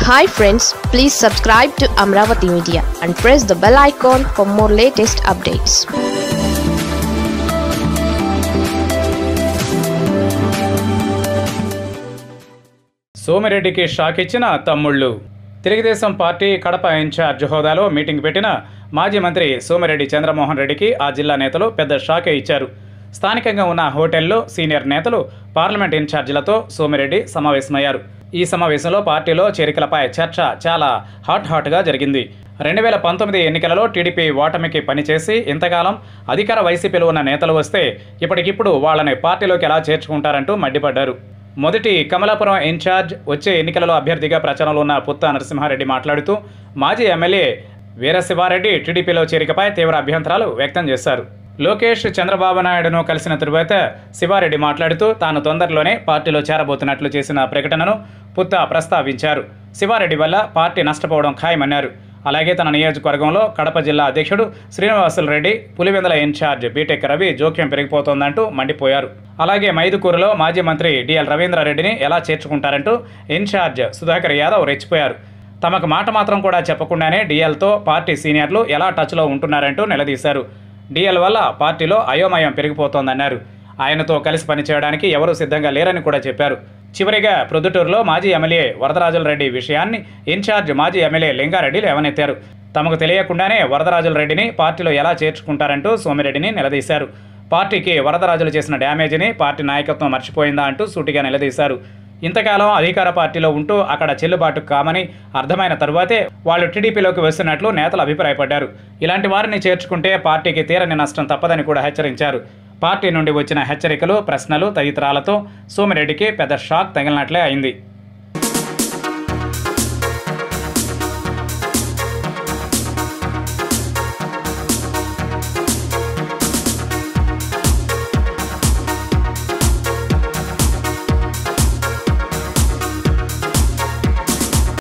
hi friends please subscribe to Amaravati media and press the bell icon for more latest updates సోమిరెడ్డికి shock ఇచ్చిన తమ్ముళ్ళు Telugu Desam party Kadapa incharge హోదాలో meeting పెట్టిన మాజీ మంత్రి సోమిరెడ్డి చంద్రమోహన్ రెడ్డికి ఆ జిల్లా నేతలు పెద్ద షాకే ఇచ్చారు స్థానికంగా ఉన్న హోటల్లో సీనియర్ నేతలు పార్లమెంట్ ఇన్ఛార్జీలతో సోమిరెడ్డి సమావేశమయ్యారు ఈ సమావేశంలో పార్టీలో చేరికలపై చర్చ చాలా హాట్ హాట్గా జరిగింది రెండు వేల పంతొమ్మిది ఎన్నికలలో టీడీపీ ఓటమికి పనిచేసి ఇంతకాలం అధికార వైసీపీలో ఉన్న నేతలు వస్తే ఇప్పటికిప్పుడు వాళ్ళని పార్టీలోకి ఎలా చేర్చుకుంటారంటూ మండిపడ్డారు మొదటి కమలాపురం ఇన్ఛార్జ్ వచ్చే ఎన్నికలలో అభ్యర్థిగా ప్రచారంలో ఉన్న పుత్త నరసింహారెడ్డి మాట్లాడుతూ మాజీ ఎమ్మెల్యే వీరశివారెడ్డి టీడీపీలో చేరికపై తీవ్ర అభ్యంతరాలు వ్యక్తం చేశారు లోకేష్ చంద్రబాబు నాయుడును కలిసిన తరువాత శివారెడ్డి మాట్లాడుతూ తాను తొందరలోనే పార్టీలో చేరబోతున్నట్లు చేసిన ప్రకటనను పుత్త ప్రస్తావించారు శివారెడ్డి వల్ల పార్టీ నష్టపోవడం ఖాయమన్నారు అలాగే తన నియోజకవర్గంలో కడప జిల్లా అధ్యక్షుడు శ్రీనివాసులు రెడ్డి పులివెందల ఇన్ఛార్జ్ బీటెక్ రవి జోక్యం పెరిగిపోతోందంటూ మండిపోయారు అలాగే మైదుకూరులో మాజీ మంత్రి డిఎల్ రవీంద్రారెడ్డిని ఎలా చేర్చుకుంటారంటూ ఇన్ఛార్జ్ సుధాకర్ యాదవ్ రెచ్చిపోయారు తమకు మాట మాత్రం కూడా చెప్పకుండానే డిఎల్తో పార్టీ సీనియర్లు ఎలా టచ్లో ఉంటున్నారంటూ నిలదీశారు డిఎల్ వల్ల పార్టీలో అయోమయం పెరిగిపోతోందన్నారు ఆయనతో కలిసి పనిచేయడానికి ఎవరూ సిద్ధంగా లేరని కూడా చెప్పారు చివరిగా ప్రొద్దుటూరులో మాజీ ఎమ్మెల్యే వరదరాజుల రెడ్డి విషయాన్ని ఇన్ఛార్జ్ మాజీ ఎమ్మెల్యే లింగారెడ్డి లేవనెత్తారు తమకు తెలియకుండానే వరదరాజుల రెడ్డిని పార్టీలో ఎలా చేర్చుకుంటారంటూ సోమిరెడ్డిని నిలదీశారు పార్టీకి వరదరాజులు చేసిన డ్యామేజీని పార్టీ నాయకత్వం మర్చిపోయిందా అంటూ సూటిగా నిలదీశారు ఇంతకాలం అధికార పార్టీలో ఉంటూ అక్కడ చెల్లుబాటు కామని అర్థమైన తరువాతే వాళ్ళు టీడీపీలోకి వస్తున్నట్లు నేతలు అభిప్రాయపడ్డారు ఇలాంటి వారిని చేర్చుకుంటే పార్టీకి తీరని నష్టం తప్పదని కూడా హెచ్చరించారు పార్టీ నుండి వచ్చిన హెచ్చరికలు ప్రశ్నలు తదితరాలతో సోమిరెడ్డికి పెద్ద షాక్ తగిలినట్లే అయింది